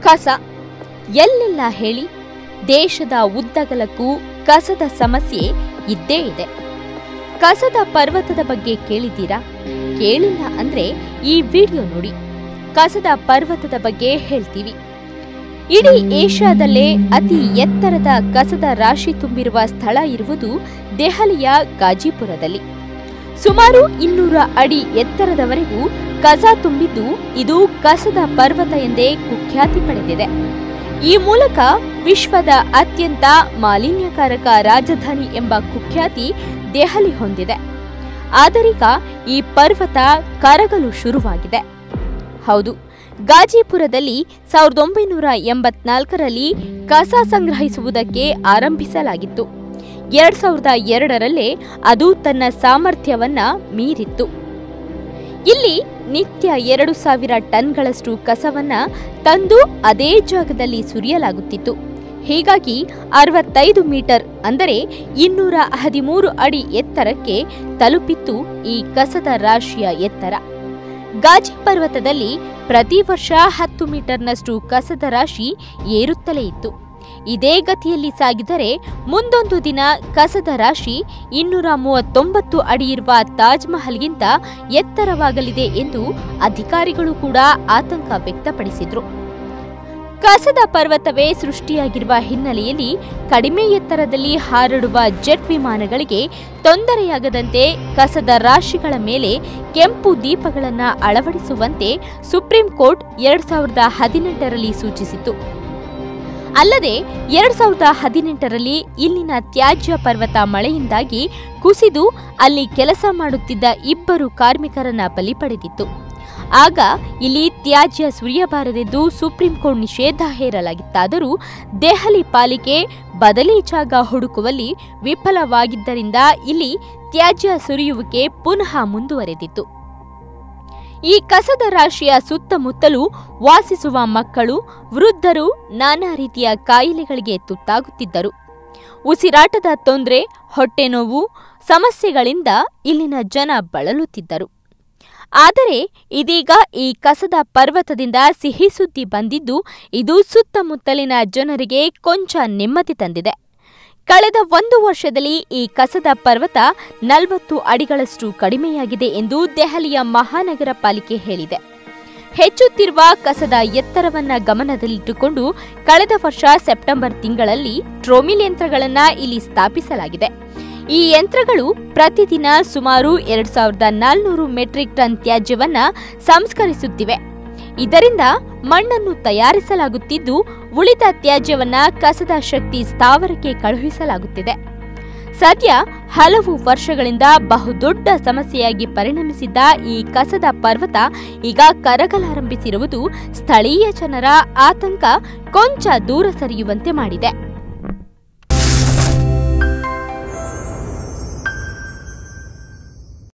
ಕಸ ಎಲ್ಲೆಲ್ಲ ಹೇಳಿ ದೇಶದ ಉದ್ದಗಲಕ್ಕೂ ಕಸದ ಸಮಸ್ಯೆ ಇದ್ದೇ ಇದೆ ಕಸದ ಪರ್ವತದ ಬಗ್ಗೆ ಕೇಳಿದ್ದೀರಾ ಕೇಳಿಲ್ಲ ಅಂದ್ರೆ ಈ ವಿಡಿಯೋ ನೋಡಿ ಕಸದ ಪರ್ವತದ ಬಗ್ಗೆ ಹೇಳ್ತೀವಿ ಇಡೀ ಏಷ್ಯಾದಲ್ಲೇ ಅತಿ ಎತ್ತರದ ಕಸದ ರಾಶಿ ತುಂಬಿರುವ ಸ್ಥಳ ಇರುವುದು ದೆಹಲಿಯ ಗಾಜಿಪುರದಲ್ಲಿ ಸುಮಾರು ಇನ್ನೂರ ಅಡಿ ಎತ್ತರದವರೆಗೂ ಕಸ ತುಂಬಿದ್ದು ಇದು ಕಸದ ಪರ್ವತ ಎಂದೇ ಕುಖ್ಯಾತಿ ಪಡೆದಿದೆ ಈ ಮೂಲಕ ವಿಶ್ವದ ಅತ್ಯಂತ ಮಾಲಿನ್ಯಕಾರಕ ರಾಜಧಾನಿ ಎಂಬ ಕುಖ್ಯಾತಿ ದೆಹಲಿ ಹೊಂದಿದೆ ಆದರೀಗ ಈ ಪರ್ವತ ಕರಗಲು ಶುರುವಾಗಿದೆ ಹೌದು ಗಾಜಿಪುರದಲ್ಲಿ ಸಾವಿರದ ಒಂಬೈನೂರ ಎಂಬತ್ನಾಲ್ಕರಲ್ಲಿ ಕಸ ಸಂಗ್ರಹಿಸುವುದಕ್ಕೆ ಆರಂಭಿಸಲಾಗಿತ್ತು ಎರಡ್ ಸಾವಿರದ ಎರಡರಲ್ಲೇ ಅದು ತನ್ನ ಸಾಮರ್ಥ್ಯವನ್ನ ಮೀರಿತ್ತು ಇಲ್ಲಿ ನಿತ್ಯ ಎರಡು ಸಾವಿರ ಟನ್ಗಳಷ್ಟು ಕಸವನ್ನ ತಂದು ಅದೇ ಜಾಗದಲ್ಲಿ ಸುರಿಯಲಾಗುತ್ತಿತ್ತು ಹೀಗಾಗಿ ಅರವತ್ತೈದು ಮೀಟರ್ ಅಂದರೆ ಇನ್ನೂರ ಹದಿಮೂರು ಅಡಿ ಎತ್ತರಕ್ಕೆ ತಲುಪಿತ್ತು ಈ ಕಸದ ರಾಶಿಯ ಎತ್ತರ ಗಾಜಿ ಪರ್ವತದಲ್ಲಿ ಪ್ರತಿ ವರ್ಷ ಹತ್ತು ಮೀಟರ್ನಷ್ಟು ಕಸದ ರಾಶಿ ಏರುತ್ತಲೇ ಇತ್ತು ಇದೇ ಗತಿಯಲ್ಲಿ ಸಾಗಿದರೆ ಮುಂದೊಂದು ದಿನ ಕಸದ ರಾಶಿ ಇನ್ನೂರ ಮೂವತ್ತೊಂಬತ್ತು ಅಡಿ ಇರುವ ತಾಜ್ ಮಹಲ್ಗಿಂತ ಎತ್ತರವಾಗಲಿದೆ ಎಂದು ಅಧಿಕಾರಿಗಳು ಕೂಡ ಆತಂಕ ವ್ಯಕ್ತಪಡಿಸಿದ್ರು ಕಸದ ಪರ್ವತವೇ ಸೃಷ್ಟಿಯಾಗಿರುವ ಹಿನ್ನೆಲೆಯಲ್ಲಿ ಕಡಿಮೆ ಎತ್ತರದಲ್ಲಿ ಹಾರಾಡುವ ಜೆಟ್ ವಿಮಾನಗಳಿಗೆ ತೊಂದರೆಯಾಗದಂತೆ ಕಸದ ರಾಶಿಗಳ ಮೇಲೆ ಕೆಂಪು ದೀಪಗಳನ್ನು ಅಳವಡಿಸುವಂತೆ ಸುಪ್ರೀಂ ಕೋರ್ಟ್ ಎರಡ್ ಸಾವಿರದ ಹದಿನೆಂಟರಲ್ಲಿ ಸೂಚಿಸಿತು ಅಲ್ಲದೆ ಎರಡ್ ಸಾವಿರದ ಹದಿನೆಂಟರಲ್ಲಿ ಇಲ್ಲಿನ ತ್ಯಾಜ್ಯ ಪರ್ವತ ಮಳೆಯಿಂದಾಗಿ ಕುಸಿದು ಅಲ್ಲಿ ಕೆಲಸ ಮಾಡುತ್ತಿದ್ದ ಇಬ್ಬರು ಕಾರ್ಮಿಕರನ್ನ ಬಲಿ ಪಡೆದಿತ್ತು ಆಗ ಇಲ್ಲಿ ತ್ಯಾಜ್ಯ ಸುರಿಯಬಾರದೆಂದು ಸುಪ್ರೀಂ ಕೋರ್ಟ್ ನಿಷೇಧ ಹೇರಲಾಗಿತ್ತಾದರೂ ದೆಹಲಿ ಪಾಲಿಕೆ ಬದಲಿ ಜಾಗ ಹುಡುಕುವಲ್ಲಿ ವಿಫಲವಾಗಿದ್ದರಿಂದ ಇಲ್ಲಿ ತ್ಯಾಜ್ಯ ಸುರಿಯುವಿಕೆ ಪುನಃ ಮುಂದುವರೆದಿತ್ತು ಈ ಕಸದ ರಾಶಿಯ ಸುತ್ತಮುತ್ತಲೂ ವಾಸಿಸುವ ಮಕ್ಕಳು ವೃದ್ಧರು ನಾನಾ ರೀತಿಯ ಕಾಯಿಲೆಗಳಿಗೆ ತುತ್ತಾಗುತ್ತಿದ್ದರು ಉಸಿರಾಟದ ತೊಂದರೆ ಹೊಟ್ಟೆನೋವು ಸಮಸ್ಯೆಗಳಿಂದ ಇಲ್ಲಿನ ಜನ ಬಳಲುತ್ತಿದ್ದರು ಆದರೆ ಇದೀಗ ಈ ಕಸದ ಪರ್ವತದಿಂದ ಸಿಹಿ ಸುದ್ದಿ ಬಂದಿದ್ದು ಇದು ಸುತ್ತಮುತ್ತಲಿನ ಜನರಿಗೆ ಕೊಂಚ ನೆಮ್ಮದಿ ತಂದಿದೆ ಕಳೆದ ಒಂದು ವರ್ಷದಲ್ಲಿ ಈ ಕಸದ ಪರ್ವತ ನಲವತ್ತು ಅಡಿಗಳಷ್ಟು ಕಡಿಮೆಯಾಗಿದೆ ಎಂದು ದೆಹಲಿಯ ಮಹಾನಗರ ಪಾಲಿಕೆ ಹೇಳಿದೆ ಹೆಚ್ಚುತ್ತಿರುವ ಕಸದ ಎತ್ತರವನ್ನ ಗಮನದಲ್ಲಿಟ್ಟುಕೊಂಡು ಕಳೆದ ವರ್ಷ ಸೆಪ್ಟೆಂಬರ್ ತಿಂಗಳಲ್ಲಿ ಟ್ರೋಮಿಲ್ ಯಂತ್ರಗಳನ್ನ ಇಲ್ಲಿ ಸ್ಥಾಪಿಸಲಾಗಿದೆ ಈ ಯಂತ್ರಗಳು ಪ್ರತಿದಿನ ಸುಮಾರು ಎರಡ್ ಸಾವಿರದ ನಾಲ್ನೂರು ಮೆಟ್ರಿಕ್ ಟನ್ ತ್ಯಾಜ್ಯವನ್ನ ಸಂಸ್ಕರಿಸುತ್ತಿವೆ ಇದರಿಂದ ಮಣ್ಣನ್ನು ತಯಾರಿಸಲಾಗುತ್ತಿದ್ದು ಉಳಿದ ತ್ಯಾಜ್ಯವನ್ನ ಕಸದ ಶಕ್ತಿ ಸ್ಥಾವರಕ್ಕೆ ಕಳುಹಿಸಲಾಗುತ್ತಿದೆ ಸದ್ಯ ಹಲವು ವರ್ಷಗಳಿಂದ ಬಹುದೊಡ್ಡ ಸಮಸ್ಯೆಯಾಗಿ ಪರಿಣಮಿಸಿದ್ದ ಈ ಕಸದ ಪರ್ವತ ಈಗ ಕರಗಲಾರಂಭಿಸಿರುವುದು ಸ್ಥಳೀಯ ಜನರ ಆತಂಕ ಕೊಂಚ ದೂರ ಸರಿಯುವಂತೆ ಮಾಡಿದೆ